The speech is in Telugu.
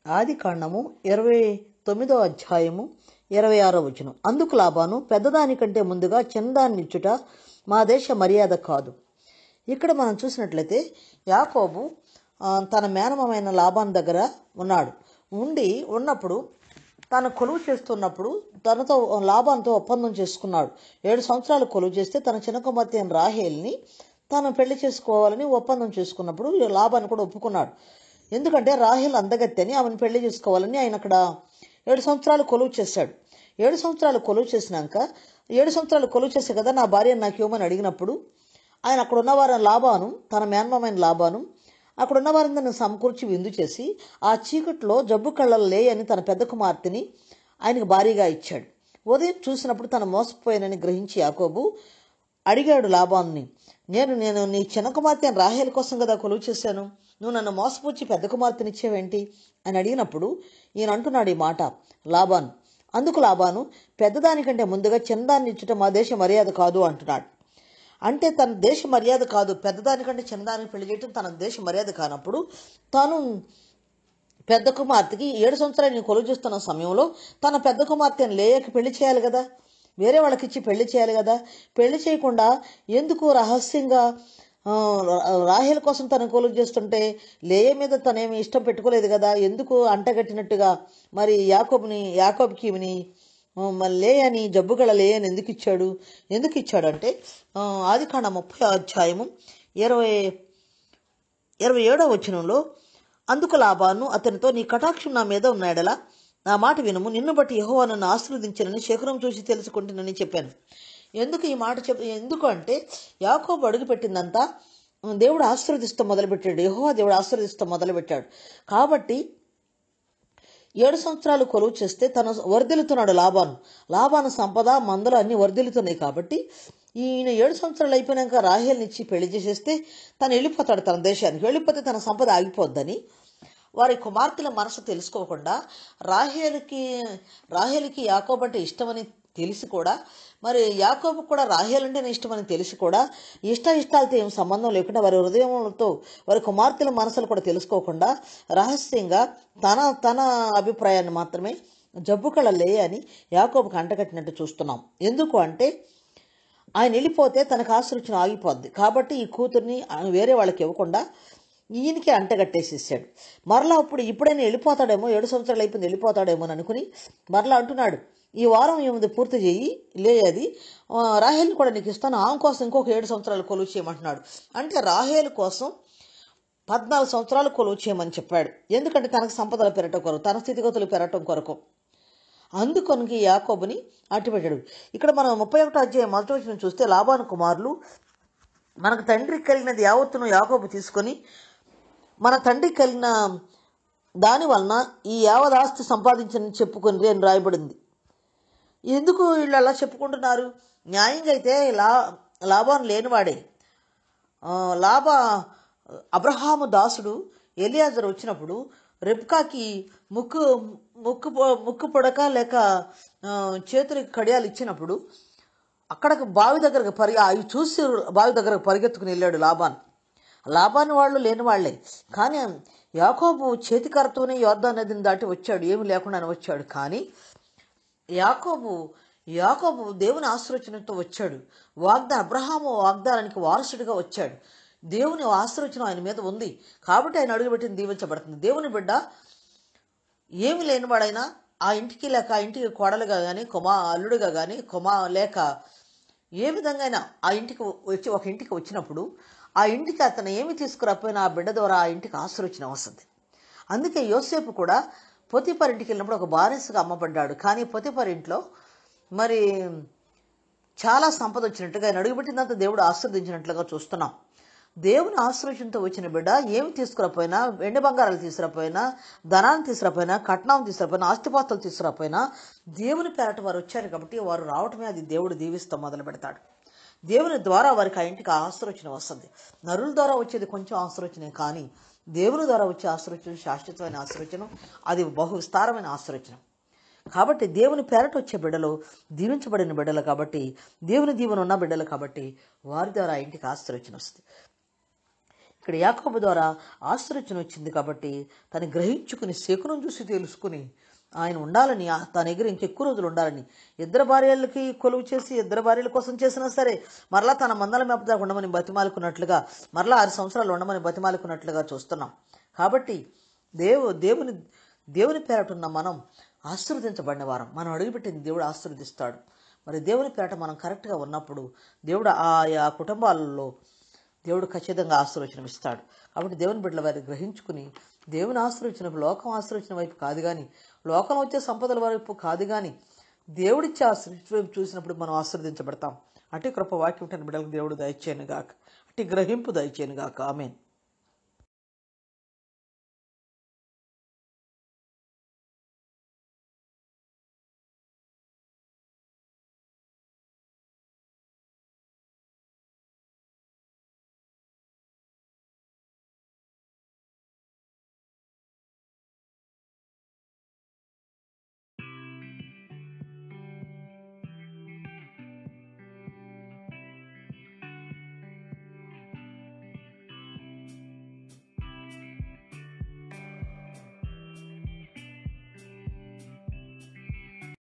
ఆది కాండము ఇరవై తొమ్మిదో అధ్యాయము ఇరవై ఆరో వచనం అందుకు లాభాను పెద్దదానికంటే ముందుగా చిన్నదాన్నిచ్చుట మా దేశ మర్యాద కాదు ఇక్కడ మనం చూసినట్లయితే యాకోబు ఆ, తన మేనమైన లాభాన్ దగ్గర ఉన్నాడు ఉండి ఉన్నప్పుడు తను కొలువు చేస్తున్నప్పుడు తనతో లాభాన్తో ఒప్పందం చేసుకున్నాడు ఏడు సంవత్సరాలు కొలువు చేస్తే తన చిన్న కుమార్తె అయిన రాహేల్ని తను పెళ్లి చేసుకోవాలని ఒప్పందం చేసుకున్నప్పుడు ఈ లాభాన్ని కూడా ఒప్పుకున్నాడు ఎందుకంటే రాహేల్ అందగత్తె అని ఆమెను పెళ్లి చేసుకోవాలని ఆయన అక్కడ ఏడు సంవత్సరాలు కొలువు చేశాడు ఏడు సంవత్సరాలు కొలువు చేసినాక ఏడు సంవత్సరాలు కొలువు చేసే కదా నా భార్య నాకు ఇవ్వమని అడిగినప్పుడు ఆయన అక్కడ ఉన్నవారిని లాభాను తన మేనమామైన లాభాను అక్కడ ఉన్న వారందరిని సమకూర్చి విందు చేసి ఆ చీకట్లో జబ్బు కళ్ళలు లే అని తన పెద్ద కుమార్తెని ఆయనకు భారీగా ఇచ్చాడు ఉదయం చూసినప్పుడు తను మోసపోయానని గ్రహించి యాకోబు అడిగాడు లాభాన్ని నేను నేను నీ చిన్న కుమార్తె రాహేల్ కోసం కదా కొలువు చేశాను నువ్వు నన్ను మోసపూచి పెద్ద కుమార్తెనిచ్చేవేంటి అని అడిగినప్పుడు ఈయన అంటున్నాడు ఈ మాట లాభాను అందుకు లాభాను పెద్దదానికంటే ముందుగా చిన్నదాన్ని ఇచ్చుట మా దేశ మర్యాద కాదు అంటున్నాడు అంటే తన దేశ మర్యాద కాదు పెద్దదానికంటే చిన్నదానికి పెళ్లి చేయటం తన దేశ మర్యాద కానప్పుడు తాను పెద్ద కుమార్తెకి ఏడు సంవత్సరాలు నేను కొలువు చేస్తున్న సమయంలో తన పెద్ద కుమార్తెను లేయకి పెళ్లి చేయాలి కదా వేరే వాళ్ళకి ఇచ్చి పెళ్లి చేయాలి కదా పెళ్లి చేయకుండా ఎందుకు రహస్యంగా ఆ, రాహేల్ కోసం తను కొలువు చేస్తుంటే లేయ మీద తనేమి ఇష్టం పెట్టుకోలేదు కదా ఎందుకు అంటగట్టినట్టుగా మరి యాకోబుని యాకోబుకి ఈమెని ఆ, మరి లేయని జబ్బుగల లేయని ఎందుకు ఇచ్చాడు ఎందుకు ఇచ్చాడు అంటే ఆదికాండ ముప్పై అధ్యాయము ఇరవై ఇరవై ఏడో వచనంలో అందుకు లాభాను అతనితో నీ కటాక్షం నా మీద ఉన్నాడలా నా మాట వినుము నిన్ను బట్టి యెహోవా నన్ను ఆశీర్వదించనని శకునం చూసి తెలుసుకుంటునని చెప్పాను ఎందుకు ఈ మాట చెప్ ఎందుకు అంటే యాకోబు అడుగుపెట్టిందంతా దేవుడు ఆశీర్వదిస్తూ మొదలుపెట్టాడు యెహోవా దేవుడు ఆశీర్వదిస్తూ మొదలుపెట్టాడు కాబట్టి ఏడు సంవత్సరాలు కొలువు చేస్తే తను వర్ధిల్లుతున్నాడు లాభాను లాభాను సంపద మందలు అన్ని వర్ధిల్లుతున్నాయి కాబట్టి ఈయన ఏడు సంవత్సరాలు అయిపోయినాక రాహేల్ని ఇచ్చి పెళ్లి చేసేస్తే తను వెళ్ళిపోతాడు తన దేశానికి వెళ్ళిపోతే తన సంపద ఆగిపోద్దని వారి కుమార్తెల మనసు తెలుసుకోకుండా రాహేలుకి రాహేలుకి యాకోబు అంటే ఇష్టమని తెలిసి కూడా మరి యాకోబు కూడా రాహేల్ అంటేనే ఇష్టమని తెలిసి కూడా ఇష్ట ఇష్టాలతో ఏం సంబంధం లేకుండా వారి హృదయంతో వారి కుమార్తెల మనసులు కూడా తెలుసుకోకుండా రహస్యంగా తన తన అభిప్రాయాన్ని మాత్రమే జబ్బు కళ లే అని యాకోబుకు అంటగట్టినట్టు చూస్తున్నాం ఎందుకు అంటే ఆయన వెళ్ళిపోతే తనకు ఆశ్రయించిన ఆగిపోద్ది కాబట్టి ఈ కూతుర్ని ఆయన వేరే వాళ్ళకి ఇవ్వకుండా ఈయనకి అంటగట్టేసేసాడు మరలా ఇప్పుడు ఇప్పుడైనా వెళ్ళిపోతాడేమో ఏడు సంవత్సరాలు అయిపోయింది వెళ్ళిపోతాడేమో అని అనుకుని మరలా అంటున్నాడు ఈ వారం ఏముంది పూర్తి చేయి లే అది ఆ, రాహేల్ని కూడా నీకు ఇస్తాను ఆమె కోసం ఇంకొక ఏడు సంవత్సరాలు కొలువు చేయమంటున్నాడు అంటే రాహేల్ కోసం పద్నాలుగు సంవత్సరాలు కొలువు చేయమని చెప్పాడు ఎందుకంటే తనకు సంపదలు పెరగటం కొరకు తన స్థితిగతులు పెరగటం కొరకు అందుకొనికి యాకోబుని అట్టిపెట్టాడు ఇక్కడ మనం ముప్పై ఒకటో అధ్యాయం మొదటి వచ్చిన చూస్తే లాభాను కుమారులు మనకు తండ్రికి కలిగినది యావత్తును యాకోబు తీసుకొని మన తండ్రికి కలిగిన దాని వలన ఈ యావదాస్తి సంపాదించని చెప్పుకొని అని రాయబడింది ఎందుకు వీళ్ళు అలా చెప్పుకుంటున్నారు న్యాయంగా అయితే లా లాభం లేనివాడే ఆ, లాభ అబ్రహాము దాసుడు ఎలియాజర్ వచ్చినప్పుడు రెప్కాకి ముక్కు ముక్కు పొ- ముక్కు పొడక లేక ఆ, చేతులకి కడియాలు ఇచ్చినప్పుడు అక్కడికి బావి దగ్గరకు పరి అవి చూసి బావి దగ్గరకు పరిగెత్తుకుని వెళ్ళాడు లాభాన్ లాభాన్ని వాళ్ళు లేని వాళ్ళే కానీ యాకోబు చేతికరతోనే యోద్ధ నదిని దాటి వచ్చాడు ఏమి లేకుండానే వచ్చాడు కానీ యాకోబు యాకోబు దేవుని ఆశ్రయించినట్టు వచ్చాడు వాగ్దా అబ్రహాము వాగ్దానానికి వారసుడిగా వచ్చాడు దేవుని ఆశ్రయించడం ఆయన మీద ఉంది కాబట్టి ఆయన అడుగుపెట్టింది దీవించబడుతుంది దేవుని బిడ్డ ఏమి లేనివాడైనా ఆ ఇంటికి లేక ఆ ఇంటికి కోడలుగా కానీ కొమా అల్లుడుగా కానీ కొమా లేక ఏ విధంగా అయినా ఆ ఇంటికి వచ్చి ఒక ఇంటికి వచ్చినప్పుడు ఆ ఇంటికి అతను ఏమి తీసుకురాకపోయినా ఆ బిడ్డ ద్వారా ఆ ఇంటికి ఆశ్రయించిన వస్తుంది అందుకే యోసేపు కూడా పొతిపర్ ఇంటికి వెళ్ళినప్పుడు ఒక బానిసగా అమ్మబడ్డాడు కానీ పొతిపర్ ఇంట్లో మరి చాలా సంపద వచ్చినట్టుగా ఆయన అడుగుపెట్టినంత దేవుడు ఆశీర్వదించినట్లుగా చూస్తున్నాం దేవుని ఆశ్రయించడంతో వచ్చిన బిడ్డ ఏమి తీసుకురాపోయినా వెండి బంగారాలు తీసుకురాపోయినా ధనాన్ని తీసుకురాపోయినా కట్నం తీసుకురాపోయినా ఆస్తిపాస్తులు తీసుకురాపోయినా దేవుని పేరట వారు వచ్చారు కాబట్టి వారు రావటమే అది దేవుడు దీవిస్తూ మొదలు పెడతాడు దేవుని ద్వారా వారికి ఆ ఇంటికి ఆశ్రయించిన వస్తుంది నరుల ద్వారా వచ్చేది కొంచెం ఆశ్రయించనే కానీ దేవుని ద్వారా వచ్చే ఆశ్రయించడం శాశ్వతమైన ఆశ్రయించడం అది బహు విస్తారమైన ఆశ్రయించడం కాబట్టి దేవుని పేరట వచ్చే బిడ్డలు దీవించబడిన బిడ్డలు కాబట్టి దేవుని దీవెన ఉన్న బిడ్డలు కాబట్టి వారి ద్వారా ఆ ఇంటికి ఆశ్రయించిన వస్తుంది ఇక్కడ యాకోబు ద్వారా ఆశ్రయించిన వచ్చింది కాబట్టి తను గ్రహించుకుని శకునం చూసి తెలుసుకుని ఆయన ఉండాలని ఆ- తన దగ్గర ఇంకెక్కువ రోజులు ఉండాలని ఇద్దరు భార్యలకి కొలువు చేసి ఇద్దరు భార్యల కోసం చేసినా సరే మరలా తన మందల మేపదాకా ఉండమని బతిమాలుకున్నట్లుగా మరలా ఆరు సంవత్సరాలు ఉండమని బతిమాలుకున్నట్లుగా చూస్తున్నాం కాబట్టి దేవు దేవుని దేవుని పేరట ఉన్న మనం ఆశీర్వదించబడిన వారం మనం అడుగుపెట్టింది దేవుడు ఆశీర్వదిస్తాడు మరి దేవుని పేరట మనం కరెక్ట్గా ఉన్నప్పుడు దేవుడు ఆయా కుటుంబాలలో దేవుడు ఖచ్చితంగా ఆశీర్వచనం ఇస్తాడు కాబట్టి దేవుని బిడ్డల వారి గ్రహించుకుని దేవుని ఆశీర్వచన లోకం ఆశీర్వచన వైపు కాదు కానీ లోకం వచ్చే సంపదల వైపు కాదు కానీ దేవుడిచ్చే ఆశీర్వచన వైపు చూసినప్పుడు మనం ఆశీర్వదించబడతాం అటు కృప వాక్యం ఉంటే బిడ్డలకు దేవుడు దయచేయను గాక అటు గ్రహింపు దయచేయను గాక ఆమెన్